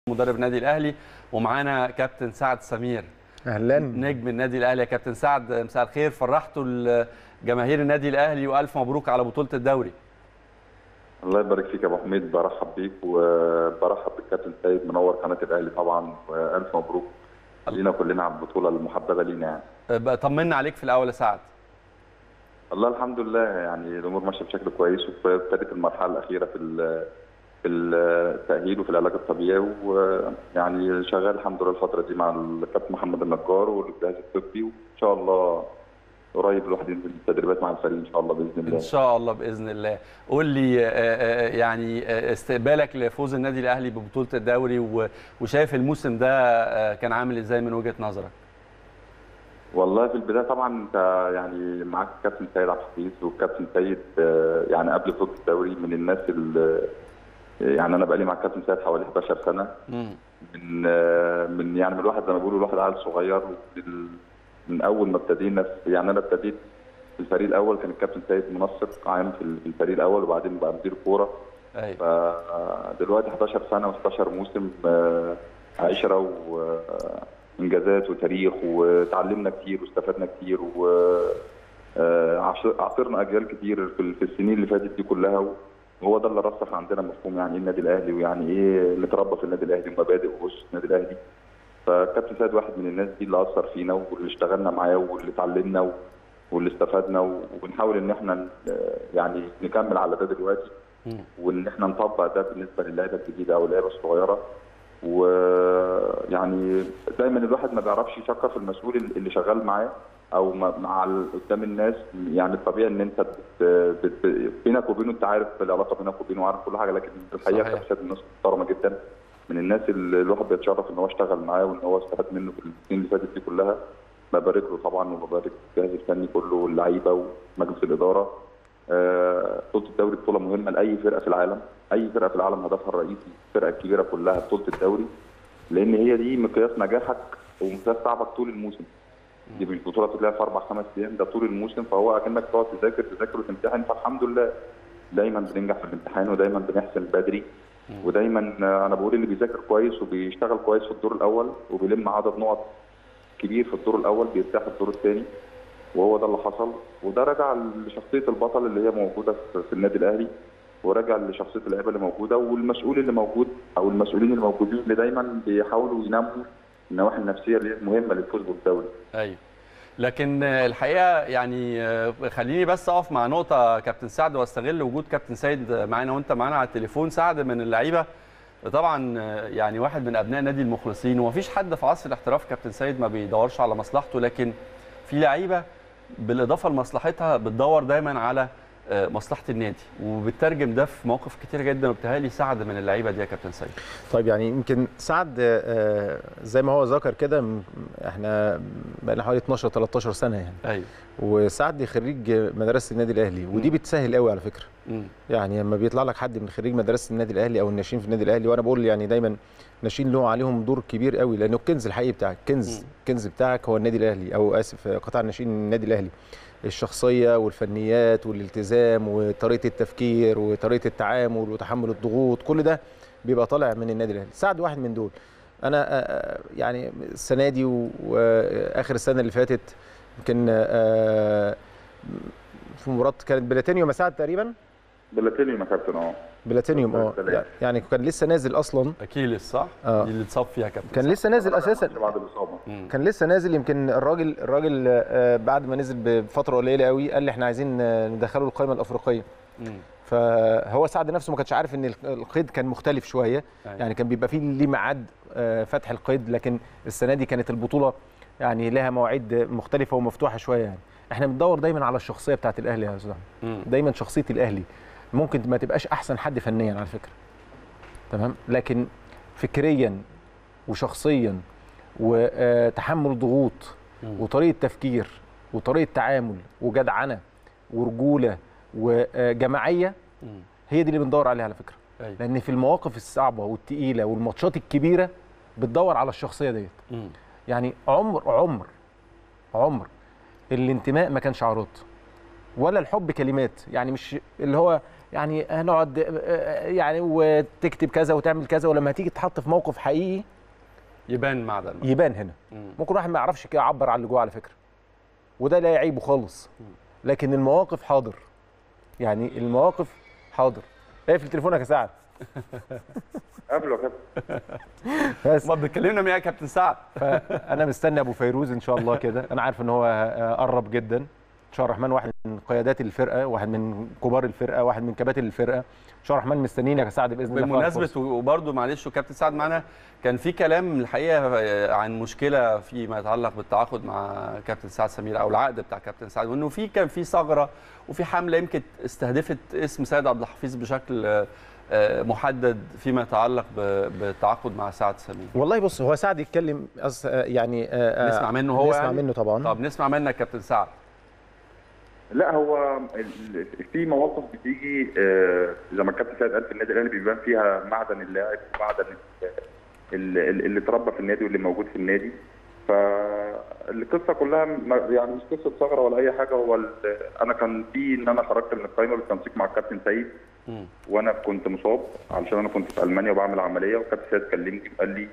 مدرب النادي الاهلي ومعانا كابتن سعد سمير اهلا نجم النادي الاهلي يا كابتن سعد مساء الخير فرحتوا جماهير النادي الاهلي والف مبروك على بطوله الدوري الله يبارك فيك يا ابو حميد برحب بيك وبرحب بالكابتن سيد منور قناه الاهلي طبعا والف مبروك لينا كلنا على البطوله المحببه لينا يعني بقى طمنا عليك في الاول يا سعد الله الحمد لله يعني الامور ماشيه بشكل كويس وابتدت المرحله الاخيره في في التاهيل وفي العلاج الطبيعي ويعني شغال الحمد لله الفتره دي مع الكابتن محمد النجار والجهاز الطبي وان شاء الله قريب الواحد ينزل التدريبات مع الفريق ان شاء الله باذن الله ان شاء الله باذن الله قول لي يعني استقبالك لفوز النادي الاهلي ببطوله الدوري وشايف الموسم ده كان عامل ازاي من وجهه نظرك والله في البدايه طبعا انت يعني معاك الكابتن سيد عبد الحفيظ والكابتن سيد يعني قبل فوز الدوري من الناس اللي يعني انا بقالي مع الكابتن سيد حوالي 11 سنه من من يعني من الواحد زي ما بيقولوا الواحد عيل صغير من اول ما ابتدينا يعني انا ابتديت في الفريق الاول كان الكابتن سيد منسق عام في الفريق الاول وبعدين بقى مدير كوره ايوه فدلوقتي 11 سنه و11 موسم عشره وانجازات وتاريخ وتعلمنا كتير واستفدنا كتير و عاصرنا اجيال كتير في السنين اللي فاتت دي كلها وهو ده اللي رسخ عندنا مفهوم يعني ايه النادي الاهلي ويعني ايه نتربى في النادي الاهلي ومبادئ واسس النادي الاهلي فالكابتن سيد واحد من الناس دي اللي اثر فينا واللي اشتغلنا معاه واللي اتعلمنا واللي استفدنا وبنحاول ان احنا يعني نكمل على ده دلوقتي وان احنا نطبق ده بالنسبه للعيبه الجديده او اللعيبه الصغيره ويعني دايما الواحد ما بيعرفش يشكر في المسؤول اللي شغال معاه او مع قدام الناس يعني الطبيعي ان انت بت... بت... بينك وبينه انت عارف العلاقه بينك وبينه وعارف كل حاجه لكن الحقيقه كابتن سيد الناس محترمه جدا من الناس اللي الواحد بيتشرف ان هو اشتغل معاه وان هو استفاد منه في السنين اللي فاتت دي كلها ببارك له طبعا وببارك الجهاز الفني كله واللعيبه ومجلس الاداره بطوله الدوري بطوله مهمه لاي فرقه في العالم اي فرقه في العالم هدفها الرئيسي الفرقه الكبيره كلها بطوله الدوري لان هي دي مقياس نجاحك ومقياس تعبك طول الموسم دي مش بطوله بتتلعب في اربع خمس ايام ده طول الموسم فهو اكنك تقعد تذاكر تذاكر وتمتحن فالحمد لله دايما بننجح في الامتحان ودايما بنحسن بدري ودايما انا بقول اللي بيذاكر كويس وبيشتغل كويس في الدور الاول وبيلم عدد نقط كبير في الدور الاول بيرتاح الدور الثاني وهو ده اللي حصل وده راجع لشخصيه البطل اللي هي موجوده في النادي الاهلي وراجع لشخصيه اللعيبه اللي موجوده والمسؤول اللي موجود او المسؤولين اللي موجودين اللي دايما بيحاولوا ينموا النواحي النفسيه اللي هي مهمه للفوز بالدوري. ايوه. لكن الحقيقه يعني خليني بس اقف مع نقطه كابتن سعد واستغل وجود كابتن سيد معانا وانت معانا على التليفون سعد من اللعيبه طبعا يعني واحد من ابناء نادي المخلصين ومفيش حد في عصر الاحتراف كابتن سيد ما بيدورش على مصلحته لكن في لعيبه بالاضافه لمصلحتها بتدور دايما على مصلحه النادي وبترجم ده في مواقف كتير جدا وبالتالي سعد من اللعيبه دي يا كابتن سيد طيب يعني يمكن سعد زي ما هو ذكر كده احنا بقى لنا حوالي 12 13 سنه يعني ايوه وسعد خريج مدرسه النادي الاهلي ودي بتسهل قوي على فكره مم. يعني لما بيطلع لك حد من خريج مدرسه النادي الاهلي او الناشئين في النادي الاهلي وانا بقول يعني دايما الناشئين له عليهم دور كبير قوي لانه الكنز الحقيقي بتاعك كنز الكنز بتاعك هو النادي الاهلي او اسف قطاع الناشئين النادي الاهلي الشخصيه والفنيات والالتزام وطريقه التفكير وطريقه التعامل وتحمل الضغوط كل ده بيبقى طالع من النادي الاهلي سعد واحد من دول انا يعني السنه دي واخر السنه اللي فاتت يمكن في مباراه كانت بلاتينيوم سعد تقريبا بلاتينيوم يا كابتن اه بلاتينيوم اه يعني كان لسه نازل اصلا اكيلس صح؟ آه. دي اللي اتصاب فيها كابتن كان لسه نازل اساسا بعد الاصابه كان لسه نازل يمكن الراجل الراجل بعد ما نزل بفتره قليله قوي قال لي احنا عايزين ندخله القائمه الافريقيه مم. فهو سعد نفسه ما كانش عارف ان القيد كان مختلف شويه أيوة. يعني كان بيبقى فيه ليه ميعاد فتح القيد لكن السنه دي كانت البطوله يعني لها مواعيد مختلفه ومفتوحه شويه يعني احنا بندور دايما على الشخصيه بتاعت الاهلي يا استاذ مم. دايما شخصيه الاهلي ممكن ما تبقاش احسن حد فنيا على فكره تمام لكن فكريا وشخصيا وتحمل ضغوط مم. وطريقه تفكير وطريقه تعامل وجدعنه ورجوله وجماعيه مم. هي دي اللي بندور عليها على فكره ايوه لان في المواقف الصعبه والتقيله والماتشات الكبيره بتدور على الشخصيه ديت مم. يعني عمر عمر عمر الانتماء ما كانش عروض ولا الحب كلمات يعني مش اللي هو يعني هنقعد آه، يعني وتكتب كذا وتعمل كذا ولما تيجي تتحط في موقف حقيقي يبان معدن يبان هنا مم. ممكن واحد ما يعرفش كده يعبر عن اللي جوه على فكره وده لا يعيبه خالص لكن المواقف حاضر يعني المواقف حاضر اقفل تليفونك يا سعد قبله يا كابتن بس ما بتكلمنا مين يا كابتن سعد فانا مستني ابو فيروز ان شاء الله كده انا عارف ان هو آه، قرب جدا ان شاء الله الرحمن واحد من قيادات الفرقه واحد من كبار الفرقه واحد من كباتن الفرقه ان شاء الله الرحمن مستنيينك يا سعد باذن الله في أقرب فرصة. بمناسبه وبرده معلش وكابتن سعد معانا كان في كلام الحقيقه عن مشكله فيما يتعلق بالتعاقد مع كابتن سعد سمير او العقد بتاع كابتن سعد وانه في كان في ثغره وفي حمله يمكن استهدفت اسم سيد عبد الحفيظ بشكل آه، آه، محدد فيما يتعلق ب- بالتعاقد مع سعد سمير والله بص هو سعد يتكلم أص... آه، يعني آه، آه، نسمع منه هو نسمع يعني؟ منه طبعا طب نسمع منك كابتن سعد لا هو ال- ال- في مواقف بتيجي آه، زي ما الكابتن سيد قال في النادي الاهلي بيبان فيها معدن اللاعب ومعدن ال- ال- ال- اللي اتربى في النادي واللي موجود في النادي فالقصه كلها ما- يعني مش قصه ثغره ولا اي حاجه هو ال- انا كان في ان انا خرجت من القائمه بالتنسيق مع الكابتن سيد مم. وانا كنت مصاب علشان انا كنت في المانيا وبعمل عمليه والكابتن سيد كلمني وقال لي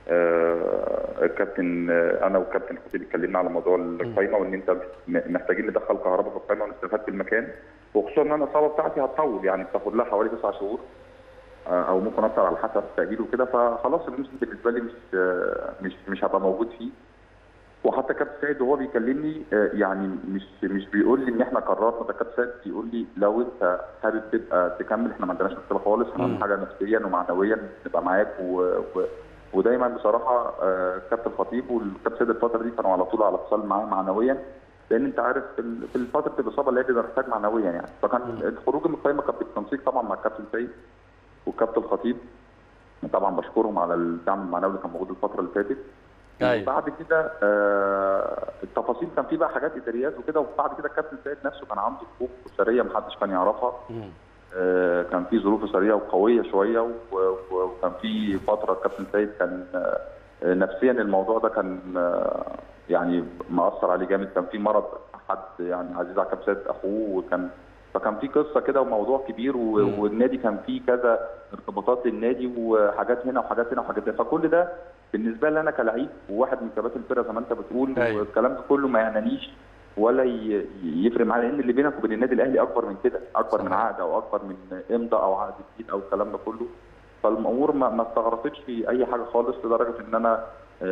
آه الكابتن آه انا والكابتن خطيب اتكلمنا على موضوع القايمه وان انت م- محتاجين ندخل كهرباء في القايمه ونستفاد بالمكان وخصوصا ان انا الاصابه بتاعتي هتطول يعني بتاخد لها حوالي تسع شهور آه، او ممكن اكتر على حسب التاجيل وكده فخلاص الموسم بالنسبه لي مش آه، مش مش هبقى موجود فيه وحتى كابتن سيد وهو بيكلمني آه، يعني مش مش بيقول لي ان احنا قررنا ده كابتن سيد بيقول لي لو انت حابب تبقى تكمل احنا ما عندناش مشكله خالص احنا مم. أهم حاجه نفسيا ومعنويا نبقى معاك و... و... ودايما بصراحه آه، كابتن خطيب والكابتن سيد الفتره دي كانوا على طول على اتصال معاه معنويا لان انت عارف في ال- في فتره الاصابه اللي بيبقى محتاج معنويا يعني فكان الخروج من القائمه كان بالتنسيق طبعا مع الكابتن سيد والكابتن خطيب طبعا بشكرهم على الدعم المعنوي اللي كان موجود الفتره اللي فاتت أيوة. وبعد كده آه التفاصيل كان في بقى حاجات اداريات وكده وبعد كده الكابتن سيد نفسه كان عنده ظروف اسريه محدش كان يعرفها مم. آه كان في ظروف اسريه وقويه شويه و- و- وكان في فتره الكابتن سيد كان آه نفسيا الموضوع ده كان آه يعني مأثر عليه جامد كان في مرض حد يعني عزيز على الكابتن سيد اخوه وكان فكان في قصه كده وموضوع كبير و- مم. والنادي كان فيه كذا ارتباطات للنادي وحاجات هنا وحاجات هنا وحاجات هنا فكل ده بالنسبه لي انا كلعيب وواحد من كباتن الفرقه زي ما انت بتقول أيوة. والكلام ده كله ما يعنيش ولا ي- يفرق معايا لان اللي بينك وبين النادي الاهلي اكبر من كده اكبر من صحيح. عقد او اكبر من امضاء او عقد جديد او الكلام ده كله فالامور ما, ما استغرقتش في اي حاجه خالص لدرجه ان انا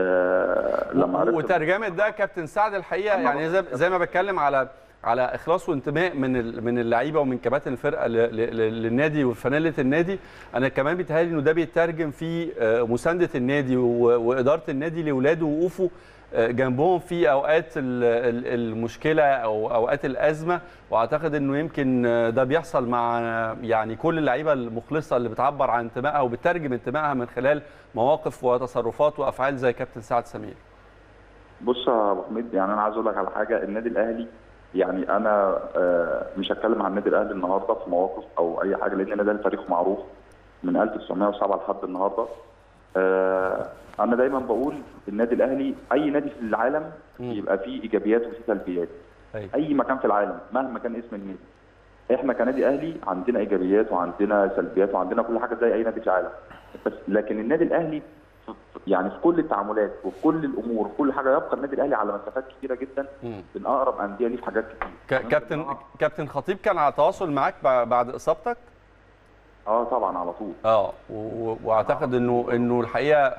آه لما عرفت وترجمه ده كابتن سعد الحقيقه أما يعني زي, زي ما بتكلم على على اخلاص وانتماء من ال- من اللعيبه ومن كباتن الفرقه ل- ل- ل- للنادي وفانيله النادي انا كمان بيتهيألي انه ده بيترجم في آه، مسانده النادي و- واداره النادي لاولاده ووقوفه آه، جنبهم في اوقات ال- ال- المشكله او اوقات الازمه واعتقد انه يمكن آه، ده بيحصل مع آه، يعني كل اللعيبه المخلصه اللي بتعبر عن انتمائها وبتترجم انتمائها من خلال مواقف وتصرفات وافعال زي كابتن سعد سمير بص يا ابو حميد يعني انا عايز اقول لك على حاجه النادي الاهلي يعني انا آه، مش هتكلم عن النادي الاهلي النهارده في مواقف او اي حاجه لان النادي الاهلي تاريخه معروف من 1907 لحد النهارده آه، انا دايما بقول النادي الاهلي اي نادي في العالم مم. يبقى فيه ايجابيات وفيه سلبيات أيوة. اي مكان في العالم مهما كان اسم النادي احنا كنادي اهلي عندنا ايجابيات وعندنا سلبيات وعندنا كل حاجه زي اي نادي في العالم بس لكن النادي الاهلي في- يعني في كل التعاملات وفي كل الامور وفي كل حاجه يبقى النادي الاهلي على مسافات كبيره جدا مم. من اقرب انديه ليه في حاجات كتير ك- كابتن كابتن خطيب كان على تواصل معاك بع- بعد اصابتك اه طبعا على طول اه و- و- واعتقد انه انه الحقيقه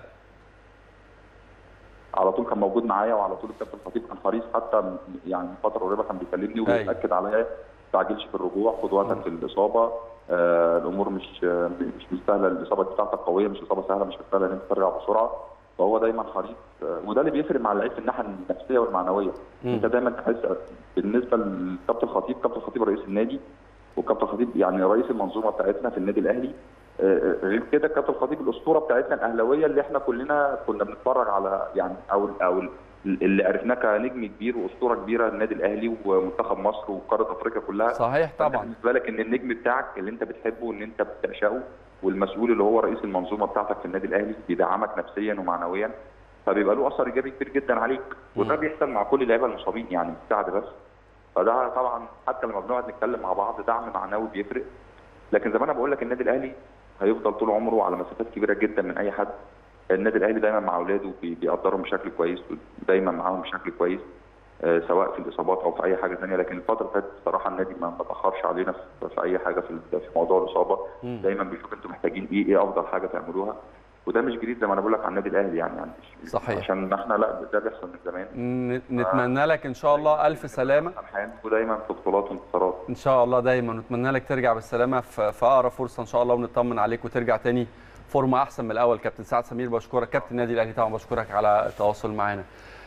على طول كان موجود معايا وعلى طول الكابتن خطيب كان حريص حتى من- يعني من فتره قريبه كان بيكلمني أيوة. وبيأكد عليا ما تعجلش في الرجوع خد وقتك في الاصابه آه الامور مش آه مش مستاهله الاصابه بتاعتك قويه مش اصابه سهله مش مستاهله ان انت ترجع بسرعه فهو دايما حريص آه وده اللي بيفرق مع اللعيب في الناحيه النفسيه والمعنويه مم. انت دايما تحس بالنسبه للكابتن خطيب كابتن خطيب رئيس النادي وكابتن خطيب يعني رئيس المنظومه بتاعتنا في النادي الاهلي آه، غير كده كابتن خطيب الاسطوره بتاعتنا الاهلاويه اللي احنا كلنا كنا بنتفرج على يعني او او اللي عرفناه كنجم كبير واسطوره كبيره للنادي الاهلي ومنتخب مصر وقاره افريقيا كلها صحيح فأنت طبعا بالنسبه لك ان النجم بتاعك اللي انت بتحبه وان انت بتعشقه والمسؤول اللي هو رئيس المنظومه بتاعتك في النادي الاهلي بيدعمك نفسيا ومعنويا فبيبقى له اثر ايجابي كبير جدا عليك وده مم. بيحصل مع كل اللعيبه المصابين يعني مش سعد بس فده طبعا حتى لما بنقعد نتكلم مع بعض دعم معنوي بيفرق لكن زي ما انا بقول لك النادي الاهلي هيفضل طول عمره على مسافات كبيره جدا من اي حد النادي الاهلي دايما مع اولاده بي- بيقدرهم بشكل كويس ودايما معاهم بشكل كويس آه، سواء في الاصابات او في اي حاجه ثانيه لكن الفتره اللي فاتت الصراحه النادي ما ما تاخرش علينا في, في اي حاجه في في موضوع الاصابه مم. دايما بيشوف انتوا محتاجين ايه ايه افضل حاجه تعملوها وده مش جديد زي ما انا بقول لك على النادي الاهلي يعني, يعني مش- صحيح. عشان احنا لا ده بيحصل من زمان ن- نتمنى لك ان شاء الله الف سلامه ودايما في بطولات وانتصارات ان شاء الله دايما نتمنى لك ترجع بالسلامه في في اقرب فرصه ان شاء الله ونطمن عليك وترجع تاني فورمه احسن من الاول كابتن سعد سمير بشكرك كابتن النادي الاهلي طبعا بشكرك على التواصل معانا